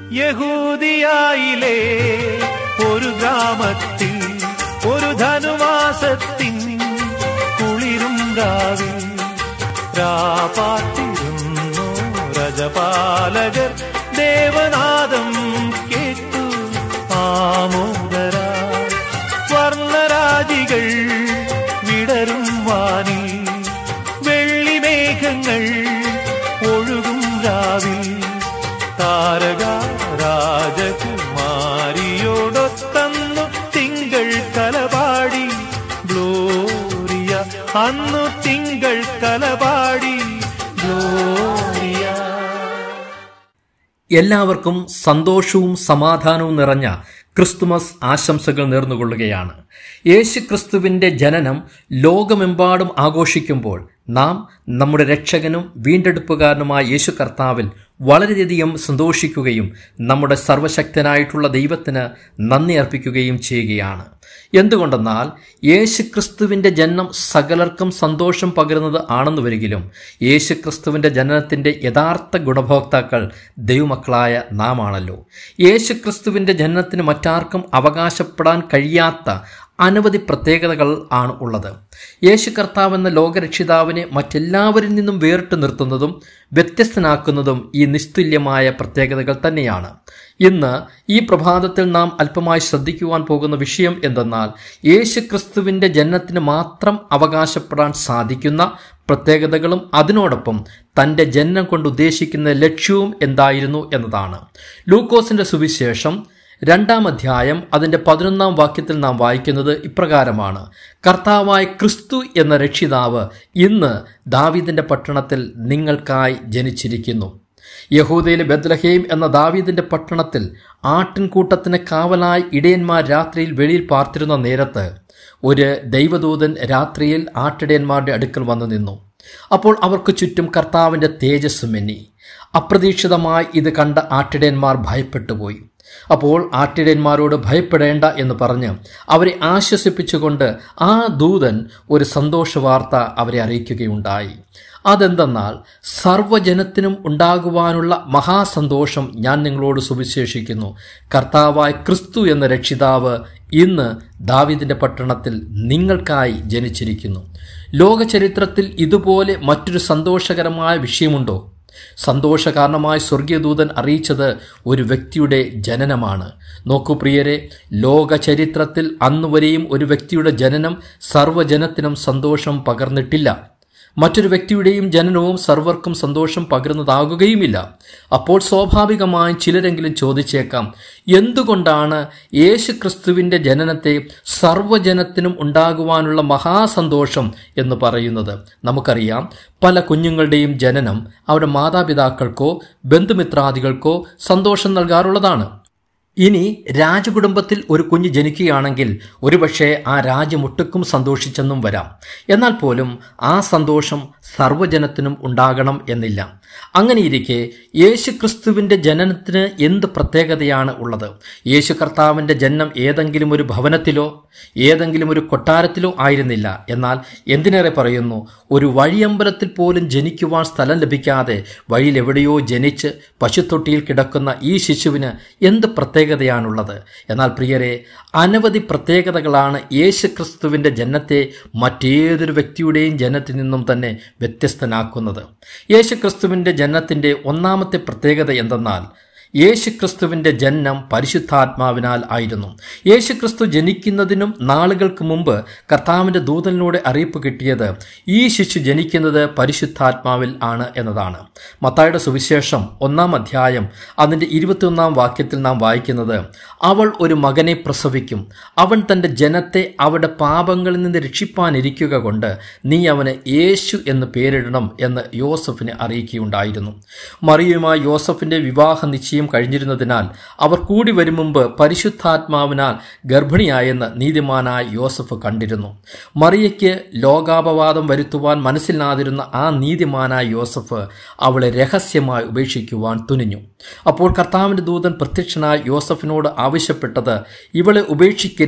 യഹൂദിയായിലെ ഒരു ഗ്രാമത്തിൽ ഒരു ധനുമാസത്തിൻ കുളിരും രാവിൽ രാപാത്തിരുന്നു രജപാലകർ ദേവനാദം കേട്ടു ആമോദരായി വർണ്ണരാജികൾ വിടരും വാനിൽ വെള്ളിമേഘങ്ങൾ ഒഴുകും രാവിൽ താരക രാജകുമാരിയോടൊത്തന്നു തിങ്കൾ കലപാടി ഗ്ലോറിയ അന്നു തിങ്കൾ കലപാടി ഗ്ലോറിയ എല്ലാവർക്കും സന്തോഷവും സമാധാനവും നിറഞ്ഞ ക്രിസ്തുമസ് ആശംസകൾ നേർന്നുകൊള്ളുകയാണ് യേശു ക്രിസ്തുവിൻ്റെ ജനനം ലോകമെമ്പാടും ആഘോഷിക്കുമ്പോൾ നാം നമ്മുടെ രക്ഷകനും വീണ്ടെടുപ്പുകാരനുമായ യേശു കർത്താവിൽ വളരെയധികം സന്തോഷിക്കുകയും നമ്മുടെ സർവശക്തനായിട്ടുള്ള ദൈവത്തിന് നന്ദി അർപ്പിക്കുകയും ചെയ്യുകയാണ് എന്തുകൊണ്ടെന്നാൽ യേശു ക്രിസ്തുവിൻ്റെ ജനനം സകലർക്കും സന്തോഷം പകരുന്നത് ആണെന്ന് വരികിലും യേശു ക്രിസ്തുവിൻ്റെ ജനനത്തിൻ്റെ യഥാർത്ഥ ഗുണഭോക്താക്കൾ ദൈവമക്കളായ നാം ആണല്ലോ യേശു ക്രിസ്തുവിൻ്റെ ജനനത്തിന് മറ്റാർക്കും അവകാശപ്പെടാൻ കഴിയാത്ത അനവധി പ്രത്യേകതകൾ ആണ് ഉള്ളത് യേശു കർത്താവ് എന്ന ലോകരക്ഷിതാവിനെ മറ്റെല്ലാവരിൽ നിന്നും വേറിട്ട് നിർത്തുന്നതും വ്യത്യസ്തനാക്കുന്നതും ഈ നിസ്തുല്യമായ പ്രത്യേകതകൾ തന്നെയാണ് ഇന്ന് ഈ പ്രഭാതത്തിൽ നാം അല്പമായി ശ്രദ്ധിക്കുവാൻ പോകുന്ന വിഷയം എന്തെന്നാൽ യേശു ക്രിസ്തുവിൻ്റെ ജനനത്തിന് മാത്രം അവകാശപ്പെടാൻ സാധിക്കുന്ന പ്രത്യേകതകളും അതിനോടൊപ്പം തൻ്റെ ജനനം കൊണ്ട് ഉദ്ദേശിക്കുന്ന ലക്ഷ്യവും എന്തായിരുന്നു എന്നതാണ് ലൂക്കോസിൻ്റെ സുവിശേഷം രണ്ടാം അധ്യായം അതിൻ്റെ പതിനൊന്നാം വാക്യത്തിൽ നാം വായിക്കുന്നത് ഇപ്രകാരമാണ് കർത്താവായ ക്രിസ്തു എന്ന രക്ഷിതാവ് ഇന്ന് ദാവീദിൻ്റെ പട്ടണത്തിൽ നിങ്ങൾക്കായി ജനിച്ചിരിക്കുന്നു യഹൂദയിലെ ബദ്ലഹേം എന്ന ദാവീദിന്റെ പട്ടണത്തിൽ ആട്ടിൻകൂട്ടത്തിന് കാവലായി ഇടയന്മാർ രാത്രിയിൽ വെളിയിൽ പാർത്തിരുന്ന നേരത്ത് ഒരു ദൈവദൂതൻ രാത്രിയിൽ ആട്ടിടയന്മാരുടെ അടുക്കൽ വന്നു നിന്നു അപ്പോൾ അവർക്ക് ചുറ്റും കർത്താവിന്റെ തേജസ് മെന്നി അപ്രതീക്ഷിതമായി ഇത് കണ്ട ആട്ടിടയന്മാർ ഭയപ്പെട്ടുപോയി അപ്പോൾ ആട്ടിടയന്മാരോട് ഭയപ്പെടേണ്ട എന്ന് പറഞ്ഞ് അവരെ ആശ്വസിപ്പിച്ചുകൊണ്ട് ആ ദൂതൻ ഒരു സന്തോഷ വാർത്ത അവരെ അറിയിക്കുകയുണ്ടായി അതെന്തെന്നാൽ സർവ്വജനത്തിനും ഉണ്ടാകുവാനുള്ള മഹാസന്തോഷം ഞാൻ നിങ്ങളോട് സുവിശേഷിക്കുന്നു കർത്താവായ ക്രിസ്തു എന്ന രക്ഷിതാവ് ഇന്ന് ദാവിദിന്റെ പട്ടണത്തിൽ നിങ്ങൾക്കായി ജനിച്ചിരിക്കുന്നു ലോകചരിത്രത്തിൽ ഇതുപോലെ മറ്റൊരു സന്തോഷകരമായ വിഷയമുണ്ടോ സന്തോഷകാരണമായി സ്വർഗീയദൂതൻ അറിയിച്ചത് ഒരു വ്യക്തിയുടെ ജനനമാണ് നോക്കൂ പ്രിയരെ ലോക ചരിത്രത്തിൽ അന്നുവരെയും ഒരു വ്യക്തിയുടെ ജനനം സർവ്വജനത്തിനും സന്തോഷം പകർന്നിട്ടില്ല മറ്റൊരു വ്യക്തിയുടെയും ജനനവും സർവർക്കും സന്തോഷം പകരുന്നതാകുകയുമില്ല അപ്പോൾ സ്വാഭാവികമായും ചിലരെങ്കിലും ചോദിച്ചേക്കാം എന്തുകൊണ്ടാണ് യേശു ക്രിസ്തുവിൻ്റെ ജനനത്തെ സർവ്വജനത്തിനും ഉണ്ടാകുവാനുള്ള മഹാസന്തോഷം എന്ന് പറയുന്നത് നമുക്കറിയാം പല കുഞ്ഞുങ്ങളുടെയും ജനനം അവരുടെ മാതാപിതാക്കൾക്കോ ബന്ധുമിത്രാദികൾക്കോ സന്തോഷം നൽകാറുള്ളതാണ് ഇനി രാജകുടുംബത്തിൽ ഒരു കുഞ്ഞ് ജനിക്കുകയാണെങ്കിൽ ഒരുപക്ഷെ ആ രാജ്യം ഒട്ടുക്കും സന്തോഷിച്ചെന്നും വരാം എന്നാൽ പോലും ആ സന്തോഷം സർവ്വജനത്തിനും ഉണ്ടാകണം എന്നില്ല അങ്ങനെയിരിക്കെ യേശു ക്രിസ്തുവിൻ്റെ ജനനത്തിന് എന്ത് പ്രത്യേകതയാണ് ഉള്ളത് യേശു കർത്താവിൻ്റെ ജനനം ഏതെങ്കിലും ഒരു ഭവനത്തിലോ ഏതെങ്കിലും ഒരു കൊട്ടാരത്തിലോ ആയിരുന്നില്ല എന്നാൽ എന്തിനേറെ പറയുന്നു ഒരു വഴിയമ്പലത്തിൽ പോലും ജനിക്കുവാൻ സ്ഥലം ലഭിക്കാതെ വഴിയിൽ എവിടെയോ ജനിച്ച് പശുത്തൊട്ടിയിൽ കിടക്കുന്ന ഈ ശിശുവിന് എന്ത് പ്രത്യേകതയാണുള്ളത് എന്നാൽ പ്രിയരെ അനവധി പ്രത്യേകതകളാണ് യേശു ക്രിസ്തുവിൻ്റെ ജനനത്തെ മറ്റേതൊരു വ്യക്തിയുടെയും ജനനത്തിൽ നിന്നും തന്നെ വ്യത്യസ്തനാക്കുന്നത് യേശു ക്രിസ്തുവിൻ്റെ ജനനത്തിൻ്റെ ഒന്നാമത്തെ പ്രത്യേകത എന്തെന്നാൽ യേശുക്രിസ്തുവിന്റെ ജനനം പരിശുദ്ധാത്മാവിനാൽ ആയിരുന്നു യേശുക്രിസ്തു ജനിക്കുന്നതിനും നാളുകൾക്ക് മുമ്പ് കർത്താവിന്റെ ദൂതലിലൂടെ അറിയിപ്പ് കിട്ടിയത് ഈ ശിശു ജനിക്കുന്നത് പരിശുദ്ധാത്മാവിൽ ആണ് എന്നതാണ് മത്തായുടെ സുവിശേഷം ഒന്നാം അധ്യായം അതിന്റെ ഇരുപത്തിയൊന്നാം വാക്യത്തിൽ നാം വായിക്കുന്നത് അവൾ ഒരു മകനെ പ്രസവിക്കും അവൻ തന്റെ ജനത്തെ അവരുടെ പാപങ്ങളിൽ നിന്ന് രക്ഷിപ്പാനിരിക്കുക കൊണ്ട് നീ അവന് യേശു എന്ന് പേരിടണം എന്ന് യോസഫിനെ അറിയിക്കുകയുണ്ടായിരുന്നു മറിയുമായി യോസഫിന്റെ വിവാഹ നിശ്ചയം കഴിഞ്ഞിരുന്നതിനാൽ അവർ കൂടി വരും മുമ്പ് പരിശുദ്ധാത്മാവിനാൽ ഗർഭിണിയായെന്ന് നീതിമാനായ യോസഫ് കണ്ടിരുന്നു മറിയയ്ക്ക് ലോകാപവാദം വരുത്തുവാൻ മനസ്സിലാതിരുന്ന ആ നീതിമാനായ യോസഫ് അവളെ രഹസ്യമായി ഉപേക്ഷിക്കുവാൻ തുനിഞ്ഞു അപ്പോൾ കർത്താവിന്റെ ദൂതൻ പ്രത്യക്ഷനായ യോസഫിനോട് ആവശ്യപ്പെട്ടത് ഇവളെ ഉപേക്ഷിക്കരുത്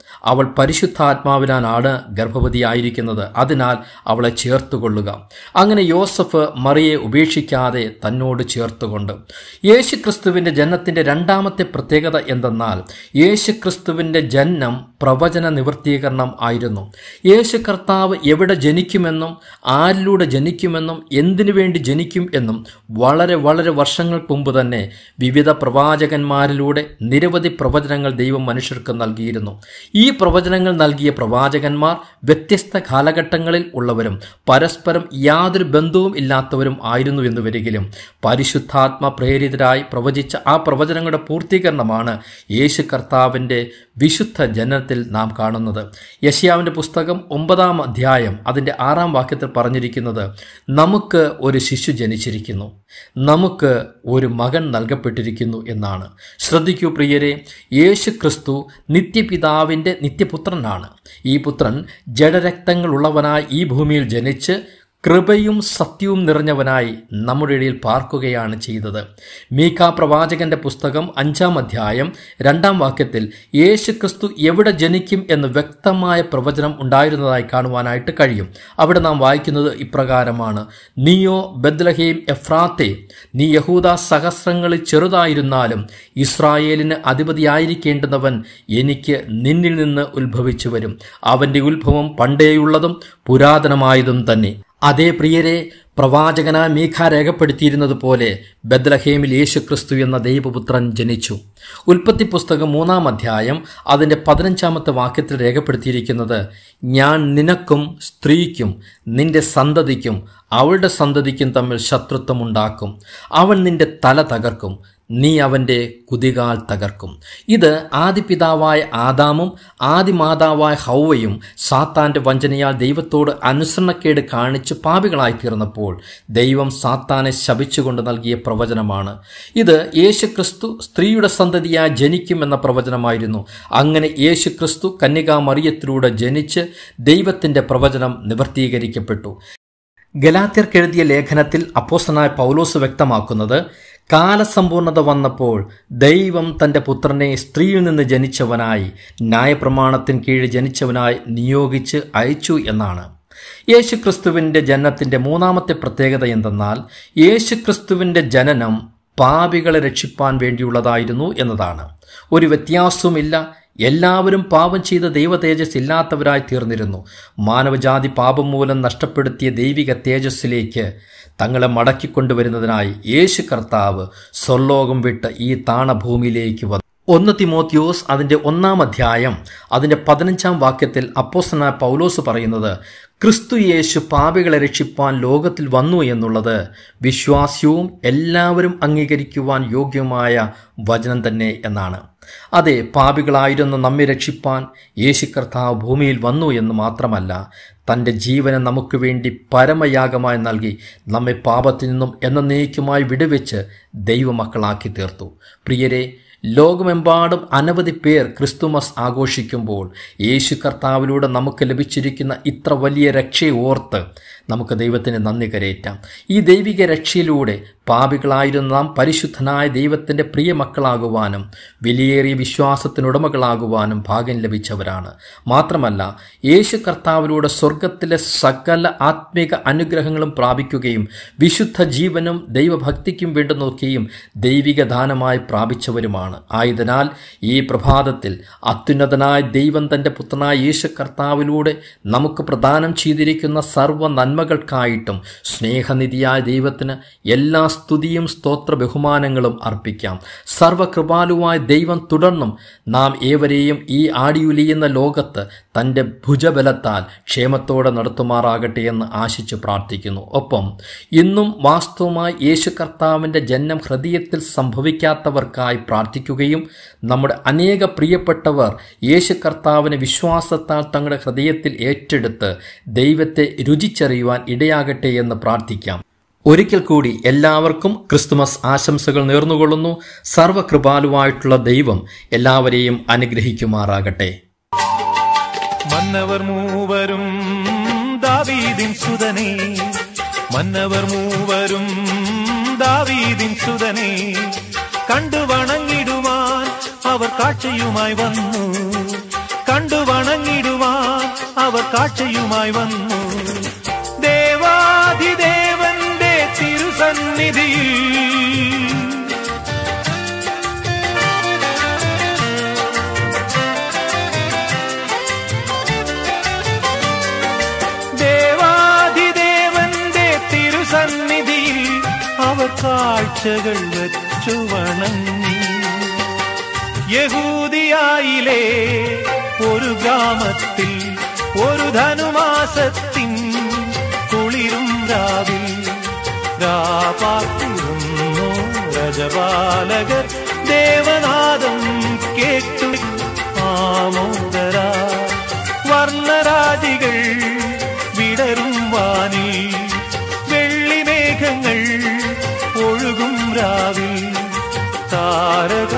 അവൾ പരിശുദ്ധാത്മാവിനാലാണ് ഗർഭവതിയായിരിക്കുന്നത് അതിനാൽ അവളെ ചേർത്തുകൊള്ളുക അങ്ങനെ യോസഫ് മറിയെ ഉപേക്ഷിക്കാതെ തന്നോട് ചേർത്തുകൊണ്ട് യേശുക്രിസ്തുവിന്റെ ജനനത്തിന്റെ രണ്ടാമത്തെ പ്രത്യേകത എന്തെന്നാൽ യേശുക്രിസ്തുവിന്റെ ജനനം പ്രവചന നിവൃത്തീകരണം ആയിരുന്നു യേശു കർത്താവ് എവിടെ ജനിക്കുമെന്നും ആരിലൂടെ ജനിക്കുമെന്നും എന്തിനു വേണ്ടി ജനിക്കും എന്നും വളരെ വളരെ വർഷങ്ങൾക്ക് മുമ്പ് തന്നെ വിവിധ പ്രവാചകന്മാരിലൂടെ നിരവധി പ്രവചനങ്ങൾ ദൈവം മനുഷ്യർക്ക് നൽകിയിരുന്നു ഈ പ്രവചനങ്ങൾ നൽകിയ പ്രവാചകന്മാർ വ്യത്യസ്ത കാലഘട്ടങ്ങളിൽ ഉള്ളവരും പരസ്പരം യാതൊരു ബന്ധവും ഇല്ലാത്തവരും ആയിരുന്നു എന്ന് വരികിലും പരിശുദ്ധാത്മ പ്രേരിതരായി പ്രവചിച്ച ആ പ്രവചനങ്ങളുടെ പൂർത്തീകരണമാണ് യേശു കർത്താവിൻ്റെ വിശുദ്ധ ജനനത്തിൽ നാം കാണുന്നത് യശയാവിൻ്റെ പുസ്തകം ഒമ്പതാം അധ്യായം അതിൻ്റെ ആറാം വാക്യത്തിൽ പറഞ്ഞിരിക്കുന്നത് നമുക്ക് ഒരു ശിശു ജനിച്ചിരിക്കുന്നു നമുക്ക് ഒരു മകൻ നൽകപ്പെട്ടിരിക്കുന്നു എന്നാണ് ശ്രദ്ധിക്കൂ പ്രിയരെ യേശു ക്രിസ്തു നിത്യപിതാവിൻ്റെ നിത്യപുത്രനാണ് ഈ പുത്രൻ ജഡരക്തങ്ങളുള്ളവനായി ഈ ഭൂമിയിൽ ജനിച്ച് കൃപയും സത്യവും നിറഞ്ഞവനായി നമ്മുടെ ഇടയിൽ പാർക്കുകയാണ് ചെയ്തത് മീക്ക പ്രവാചകന്റെ പുസ്തകം അഞ്ചാം അധ്യായം രണ്ടാം വാക്യത്തിൽ യേശു ക്രിസ്തു എവിടെ ജനിക്കും എന്ന് വ്യക്തമായ പ്രവചനം ഉണ്ടായിരുന്നതായി കാണുവാനായിട്ട് കഴിയും അവിടെ നാം വായിക്കുന്നത് ഇപ്രകാരമാണ് നീയോ ബദ്ലഹീം എഫ്രാത്തെ നീ യഹൂദ സഹസ്രങ്ങളിൽ ചെറുതായിരുന്നാലും ഇസ്രായേലിന് അധിപതിയായിരിക്കേണ്ടുന്നവൻ എനിക്ക് നിന്നിൽ നിന്ന് ഉത്ഭവിച്ചു വരും അവന്റെ ഉത്ഭവം പണ്ടേയുള്ളതും പുരാതനമായതും തന്നെ അതേ പ്രിയരെ പ്രവാചകനായ മീഖ രേഖപ്പെടുത്തിയിരുന്നത് പോലെ ബദ്ലഹേമിൽ യേശുക്രിസ്തു എന്ന ദൈവപുത്രൻ ജനിച്ചു ഉൽപ്പത്തി പുസ്തകം മൂന്നാം അധ്യായം അതിൻ്റെ പതിനഞ്ചാമത്തെ വാക്യത്തിൽ രേഖപ്പെടുത്തിയിരിക്കുന്നത് ഞാൻ നിനക്കും സ്ത്രീക്കും നിന്റെ സന്തതിക്കും അവളുടെ സന്തതിക്കും തമ്മിൽ ശത്രുത്വമുണ്ടാക്കും അവൻ നിന്റെ തല തകർക്കും നീ അവൻ്റെ കുതികാൽ തകർക്കും ഇത് ആദിപിതാവായ ആദാമും ആദിമാതാവായ ഹൗവയും സാത്താന്റെ വഞ്ചനയാൽ ദൈവത്തോട് അനുസരണക്കേട് കാണിച്ച് പാപികളായി തീർന്നപ്പോൾ ദൈവം സാത്താനെ ശപിച്ചുകൊണ്ട് നൽകിയ പ്രവചനമാണ് ഇത് യേശുക്രിസ്തു സ്ത്രീയുടെ സന്തതിയായി ജനിക്കുമെന്ന പ്രവചനമായിരുന്നു അങ്ങനെ യേശുക്രിസ്തു കന്യകാമറിയത്തിലൂടെ ജനിച്ച് ദൈവത്തിന്റെ പ്രവചനം നിവർത്തീകരിക്കപ്പെട്ടു ഗലാത്യർക്കെഴുതിയ ലേഖനത്തിൽ അപ്പോസ്തനായ പൗലോസ് വ്യക്തമാക്കുന്നത് കാലസമ്പൂർണത വന്നപ്പോൾ ദൈവം തൻ്റെ പുത്രനെ സ്ത്രീയിൽ നിന്ന് ജനിച്ചവനായി ന്യായപ്രമാണത്തിന് കീഴിൽ ജനിച്ചവനായി നിയോഗിച്ച് അയച്ചു എന്നാണ് യേശുക്രിസ്തുവിൻ്റെ ജനനത്തിൻ്റെ മൂന്നാമത്തെ പ്രത്യേകത എന്തെന്നാൽ യേശുക്രിസ്തുവിൻ്റെ ജനനം പാപികളെ രക്ഷിപ്പാൻ വേണ്ടിയുള്ളതായിരുന്നു എന്നതാണ് ഒരു വ്യത്യാസവുമില്ല എല്ലാവരും പാപം ചെയ്ത ദൈവ തേജസ് ഇല്ലാത്തവരായി തീർന്നിരുന്നു മാനവജാതി പാപം മൂലം നഷ്ടപ്പെടുത്തിയ ദൈവിക തേജസ്സിലേക്ക് തങ്ങളെ മടക്കിക്കൊണ്ടുവരുന്നതിനായി യേശു കർത്താവ് സ്വർലോകം വിട്ട് ഈ താണഭൂമിയിലേക്ക് വന്നു ഒന്ന് തിമോത്യോസ് അതിൻ്റെ ഒന്നാം അധ്യായം അതിൻ്റെ പതിനഞ്ചാം വാക്യത്തിൽ അപ്പോസന പൗലോസ് പറയുന്നത് ക്രിസ്തു യേശു പാപികളെ രക്ഷിപ്പാൻ ലോകത്തിൽ വന്നു എന്നുള്ളത് വിശ്വാസ്യവും എല്ലാവരും അംഗീകരിക്കുവാൻ യോഗ്യവുമായ വചനം തന്നെ എന്നാണ് അതെ പാപികളായിരുന്ന നമ്മെ രക്ഷിപ്പാൻ യേശു കർത്താവ് ഭൂമിയിൽ വന്നു എന്ന് മാത്രമല്ല തൻ്റെ ജീവനെ നമുക്ക് വേണ്ടി പരമയാഗമായി നൽകി നമ്മെ പാപത്തിൽ നിന്നും എന്നേക്കുമായി വിടുവെച്ച് ദൈവമക്കളാക്കി തീർത്തു പ്രിയരെ ലോകമെമ്പാടും അനവധി പേർ ക്രിസ്തുമസ് ആഘോഷിക്കുമ്പോൾ യേശു കർത്താവിലൂടെ നമുക്ക് ലഭിച്ചിരിക്കുന്ന ഇത്ര വലിയ രക്ഷയെ ഓർത്ത് നമുക്ക് ദൈവത്തിന് നന്ദി കരയേറ്റാം ഈ ദൈവിക രക്ഷയിലൂടെ പാപികളായിരുന്ന നാം പരിശുദ്ധനായ ദൈവത്തിൻ്റെ പ്രിയ മക്കളാകുവാനും വിലയേറിയ വിശ്വാസത്തിനുടമകളാകുവാനും ഭാഗ്യം ലഭിച്ചവരാണ് മാത്രമല്ല യേശു കർത്താവിലൂടെ സ്വർഗത്തിലെ സകല ആത്മീക അനുഗ്രഹങ്ങളും പ്രാപിക്കുകയും വിശുദ്ധ ജീവനും ദൈവഭക്തിക്കും വേണ്ടി നോക്കുകയും ദൈവിക ദാനമായി പ്രാപിച്ചവരുമാണ് ആയതിനാൽ ഈ പ്രഭാതത്തിൽ അത്യുന്നതനായ ദൈവം തൻ്റെ പുത്രനായ യേശു കർത്താവിലൂടെ നമുക്ക് പ്രദാനം ചെയ്തിരിക്കുന്ന സർവ്വ നന്മകൾക്കായിട്ടും സ്നേഹനിധിയായ ദൈവത്തിന് എല്ലാ സ്തുതിയും സ്തോത്ര ബഹുമാനങ്ങളും അർപ്പിക്കാം സർവകൃപാലുവായ ദൈവം തുടർന്നും നാം ഏവരെയും ഈ ആടിയുലിയുന്ന ലോകത്ത് തൻ്റെ ഭുജബലത്താൽ ക്ഷേമത്തോടെ നടത്തുമാറാകട്ടെ എന്ന് ആശിച്ചു പ്രാർത്ഥിക്കുന്നു ഒപ്പം ഇന്നും വാസ്തവമായി യേശു കർത്താവിൻ്റെ ജന്മം ഹൃദയത്തിൽ സംഭവിക്കാത്തവർക്കായി പ്രാർത്ഥിക്കുകയും നമ്മുടെ അനേക പ്രിയപ്പെട്ടവർ യേശു കർത്താവിനെ വിശ്വാസത്താൽ തങ്ങളുടെ ഹൃദയത്തിൽ ഏറ്റെടുത്ത് ദൈവത്തെ രുചിച്ചറിയുവാൻ ഇടയാകട്ടെ എന്ന് പ്രാർത്ഥിക്കാം ഒരിക്കൽ കൂടി എല്ലാവർക്കും ക്രിസ്തുമസ് ആശംസകൾ നേർന്നുകൊള്ളുന്നു സർവകൃപാലുവായിട്ടുള്ള ദൈവം എല്ലാവരെയും അനുഗ്രഹിക്കുമാറാകട്ടെ മന്നവർ മൂവരും ദാവീദിൻ സുതനേ മന്നവർ മൂവരും ദാവീദിൻ സുതനേ കണ്ടു വണങ്ങിടുവാൻ അവർ കാഴ്ചയുമായി വന്നു കണ്ടു വണങ്ങിടുവാൻ അവർ കാഴ്ചയുമായി വന്നു ദേവാധിദേവന്റെ തിരുസന്നിധിയിൽ ദേവാധിദേവന്റെ തിരുസന്നിധിയിൽ അവർ കാഴ്ചകൾ വെച്ചു വണങ്ങി യഹൂദിയായിലെ ഒരു ഗ്രാമത്തിൽ ഒരു ധനുമാസത്തിൻ കുളിരും രാവിൽ രാപാർത്തിരുന്നു രജപാലകർ ദേവനാദം കേട്ടു ആമോദര വർണ്ണരാജികൾ വിടരും വാനിൽ വെള്ളിമേഘങ്ങൾ ഒഴുകും രാവിൽ താരക